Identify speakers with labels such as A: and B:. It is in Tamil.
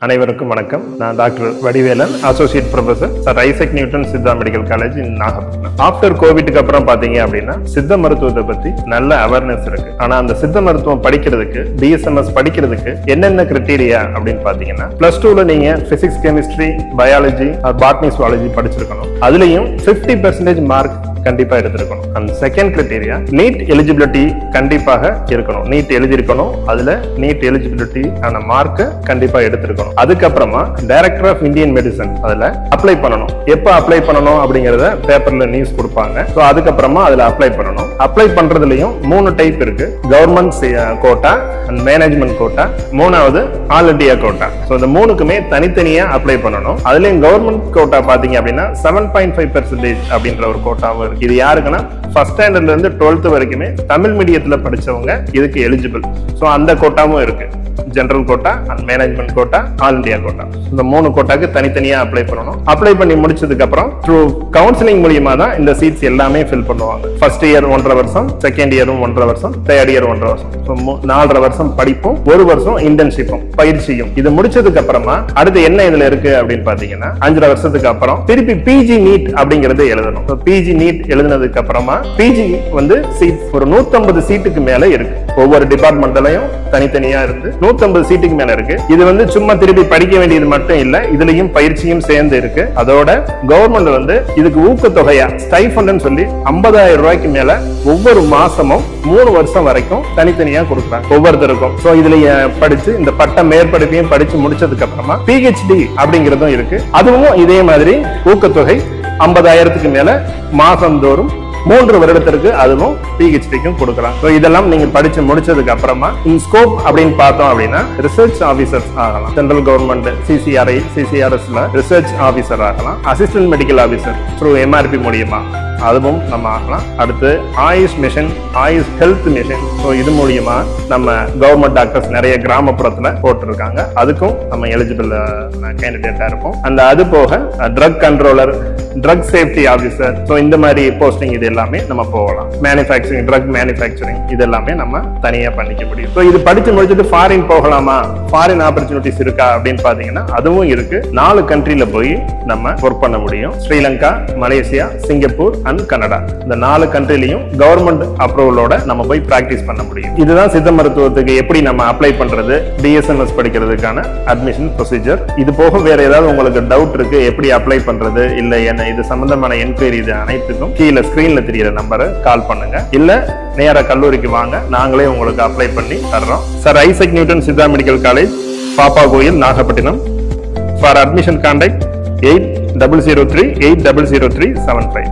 A: அனைவருக்கும் வணக்கம் நான் doctor Vadivelan associate professor sir Isaac Newton Siddha medical college in Nagapattinam after கோவிட்க்கு அப்புறம் பாத்தீங்க அப்படின்னா சித்த மருத்துவத்தை பத்தி நல்ல அவேர்னஸ் இருக்கு ஆனா அந்த சித்த மருத்துவம் படிக்கிறதுக்கு பிஎஸ்எம்எஸ் படிக்கிறதுக்கு என்னென்ன கிரிட்டீரியா அப்படின்னு பாத்தீங்கன்னா பிளஸ் டூல நீங்க physics chemistry biology botany zoology படிச்சிருக்கணும் அதுலயும் 50% பெர்சன்டேஜ் மார்க் கண்டிப்பா எடுத்திருக்கணும் அந்த செகண்ட் கிரிட்டீரியா நீட் எலிஜிபிலிட்டி கண்டிப்பாக இருக்கணும் நீட் எழுதியிருக்கணும் அதுல நீட் எலிஜிபிலிட்டி ஆன மார்க் கண்டிப்பா எடுத்திருக்கணும் அதுக்கப்புறமா டைரக்டர் ஆஃப் இந்தியன் மெடிசன் அதுல அப்ளை பண்ணணும் எப்ப அப்ளை பண்ணணும் அப்படிங்கறத பேப்பர்ல நியூஸ் கொடுப்பாங்க ஸோ அதுக்கப்புறமா அதுல அப்ளை பண்ணணும் அப்ளை பண்றதுலயும் மூணு டைப் இருக்கு government quota and management quota மூணாவது ஆல் இண்டியா கோட்டா ஸோ இந்த மூணுக்குமே தனித்தனியா அப்ளை பண்ணணும் அதுலயும் கவர்மெண்ட் கோட்டா பாத்தீங்க அப்படின்னா செவன் பாயிண்ட் ஃபைவ் பெர்சன்டேஜ் அப்படின்ற ஒரு கோட்டாவும் இருக்கு இது யாருக்குன்னா ஃபர்ஸ்ட் ஸ்டாண்டர்ட்ல இருந்து டுவெல்த் வரைக்குமே தமிழ் மீடியத்துல படிச்சவங்க இதுக்கு எலிஜிபிள் ஸோ அந்த கோட்டாவும் இருக்கு general quota and management quota all India quota இந்த மூணு கோட்டாக்கு தனித்தனியா அப்ளை பண்ணணும் அப்ளை பண்ணி முடிச்சதுக்கு அப்புறம் த்ரூ கவுன்சிலிங் மூலியமா தான் இந்த சீட்ஸ் எல்லாமே ஃபில் பண்ணுவாங்க ஃபர்ஸ்ட் இயர் ஒன்றரை வருஷம் செகண்ட் இயரும் ஒன்றரை வருஷம் தேர்ட் இயர் ஒன்றரை வருஷம் So, மூ- நாலரை வருஷம் படிப்பும் ஒரு வருஷம் இன்டர்ன்ஷிப்பும் பயிற்சியும் இது முடிச்சதுக்கு அப்புறமா அடுத்து என்ன இதுல இருக்கு அப்படின்னு பாத்தீங்கன்னா அஞ்சரை வருஷத்துக்கு அப்புறம் திருப்பி பிஜி நீட் அப்படிங்கறது எழுதணும் பிஜி நீட் எழுதினதுக்கு அப்புறமா பிஜி வந்து சீட் ஒரு 150 சீட்டுக்கு மேல இருக்கு ஒவ்வொரு டிபார்ட்மெண்ட்லயும் தனித்தனியா இருந்து 150 சீட்டுக்கு மேல இருக்கு இது வந்து சும்மா திருப்பி படிக்க வேண்டியது மட்டும் இல்ல இதுலயும் பயிற்சியும் சேர்ந்து இருக்கு அதோட கவர்மெண்ட் வந்து இதுக்கு ஊக்கத்தொகையா ஸ்டைஃபண்ட்னு சொல்லி 50000 ரூபாய்க்கு மேல ஒவ்வொரு மாசமும் மூணு வருஷம் வரைக்கும் தனித்தனியா கொடுக்குறாங்க ஒவ்வொருத்தருக்கும் சோ இதுல அஹ், படிச்சு இந்த பட்ட மேற்படிப்பையும் படிச்சு முடிச்சதுக்கு அப்புறமா பிஹெச்டி அப்படிங்கறதும் இருக்கு அதுவும் இதே மாதிரி ஊக்கத்தொகை ஐம்பதாயிரத்துக்கு மேல மாசந்தோறும் மூன்று வருடத்திற்கு அதுவும் பிஹெச்டிக்கும் கொடுக்கலாம் ஸோ இதெல்லாம் நீங்க படிச்சு முடிச்சதுக்கு அப்புறமா இன் ஸ்கோப் அப்படின்னு பார்த்தோம் அப்படின்னா ரிசர்ச் ஆபீசர்ஸ் ஆகலாம் சென்ட்ரல் கவர்மெண்ட் சிசிஆர்ஐ சிசிஆர்எஸ்ல ரிசர்ச் ஆபீசர் ஆகலாம் assistant medical officer through MRB மூலியமா அதுவும் நம்ம ஆகலாம் அடுத்து Ayush mission Ayush health mission so இது மூலியமா நம்ம கவர்மெண்ட் டாக்டர்ஸ் நிறைய கிராமப்புறத்துல போட்டிருக்காங்க அதுக்கும் நம்ம எலிஜிபிள் கேண்டிடேட்டா இருப்போம் அந்த அது போக drug controller drug safety officer so இந்த மாதிரி போஸ்டிங் இது எல்லாமே நம்ம போகலாம் மேனுஃபேக்சரிங் ட்ரக் மேனுஃபேக்சரிங் இது எல்லாமே நம்ம தனியா பண்ணிக்க முடியும் ஸோ இது படிச்சு முடிச்சுட்டு ஃபாரின் போகலாமா ஃபாரின் ஆப்பர்ச்சுனிட்டிஸ் இருக்கா அப்படின்னு பாத்தீங்கன்னா அதுவும் இருக்கு நாலு கண்ட்ரில போய் நம்ம ஒர்க் பண்ண முடியும் Sri Lanka Malaysia Singapore and Canada இந்த நாலு கண்ட்ரிலையும் கவர்மெண்ட் அப்ரூவலோட நம்ம போய் பிராக்டிஸ் பண்ண முடியும் இதுதான் சித்த மருத்துவத்துக்கு எப்படி நம்ம அப்ளை பண்றது பிஎஸ்எம்எஸ் படிக்கிறதுக்கான அட்மிஷன் ப்ரொசீஜர் இது போக வேற ஏதாவது உங்களுக்கு டவுட் இருக்கு எப்படி அப்ளை பண்றது இல்ல என்ன இது சம்பந்தமான என்கொயரி இது அனைத்துக்கும் கீழே ஸ்கிரீன்ல தெரியிற நம்பரை கால் பண்ணுங்க இல்ல நேரா கல்லூரிக்கு வாங்க நாங்களே உங்களுக்கு அப்ளை பண்ணி தர்றோம் sir Isaac Newton Siddha medical college Pappa Koil Nagapattinam for admission contact eight double zero three eight double zero three seven five